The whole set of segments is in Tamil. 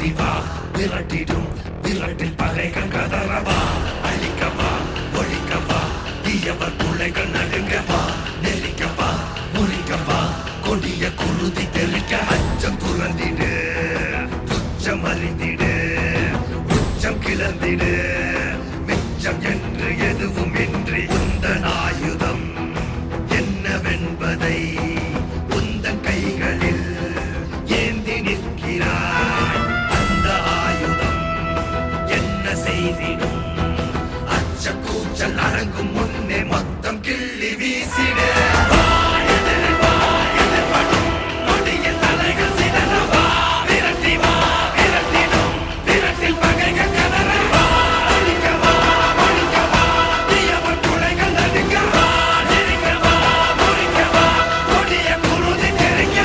விரட்டி வா விரட்டிடும் விரட்டில் பகைகள் கதறவா அழிக்கவா ஒழிக்கவா தீயவர் பிள்ளைகள் நடுங்கவா நெருக்கவா முறிக்கவா கொடிய குருதி தெறிக்க அச்சம் துறந்திடு துச்சம் அறிந்திடு உச்சம் கிளந்திடு மிச்சம் என்று எதுவும் இன்றி உந்தன் ஆயுதம் என்னவென்பதை உந்தன் கைகளில் ஏந்தி நிற்கிறாய் அந்த ஆயுதம் என்ன செய்திடும் அச்ச கூச்சல் அடங்கும் முன்னே மொத்தம் கிள்ளி வீசிடு வா, எதிர் வா, எதிர்படும் நொடியில் தலைகள் சிதற வா, விரட்டி வா, விரட்டிடும் விரட்டில் பகைகள் கதற வா, அழிக்க வா, ஒழிக்க வா, தீயவர் துளைகள் நடுங்க வா, நெருங்க வா, முறிக்க வா, கொடிய குருதி தெரிக்க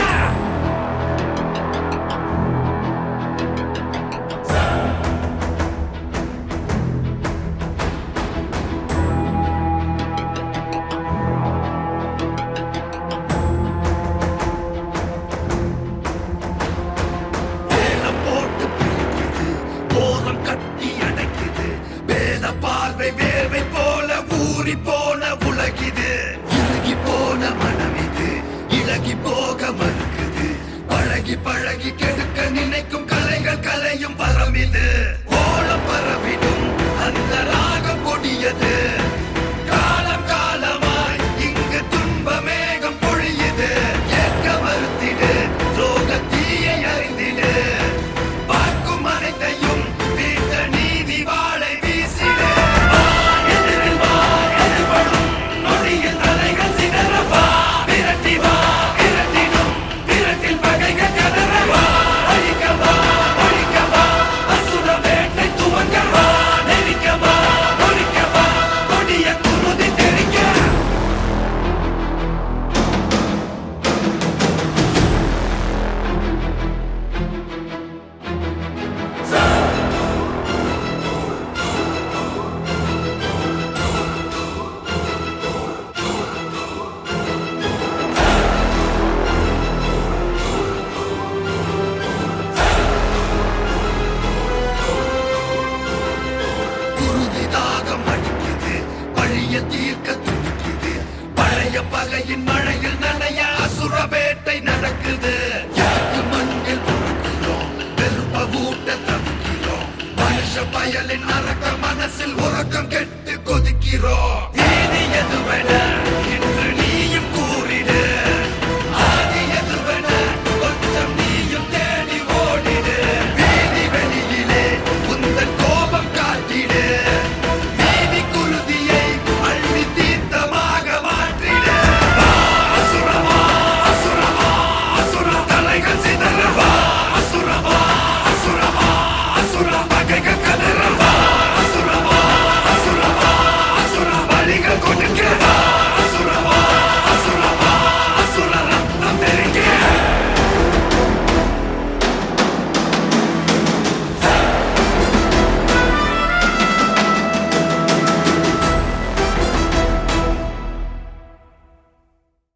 வேலம் போட்டு பிரிக்குது போரம் கட்டி அடைக்குது வேத பார்வை வேர்வை போல ஊறி போன உலகிது இறுகி போன மனம் இது இழகி போக மறுக்குது பழகி பழகி கெடுக்க நினைக்கும் கலைகள் கலையும் வரம் இது ஓலம் பரவிடும் அந்த ராகம் கொடியது காலம் காலமாய் இங்கு துன்ப மேகம் பொழியுது ஏற்க மறுத்திடு துரோக தீயை அறிந்திடு பார்க்கும் அனைத்தையும் வீட்ட நீதி வாழை வீசிடு வா, எதிரில் வா, எதிர்படும் நொடியில் தலைகள் சிதற வா, விரட்டி வா, விரட்டிடும் விரட்டில் பகைகள் கதற வா, அழிக்க வா, ஒழிக்க வா, அசுர வேட்டை துவங்க வா, நெருக்க வா, ஒழிக்க வா, கொடிய குருதி தெரிக்க குருதி தாகம் அடிக்குது பழைய தீர்க்க துடிக்குது பழைய பகையின்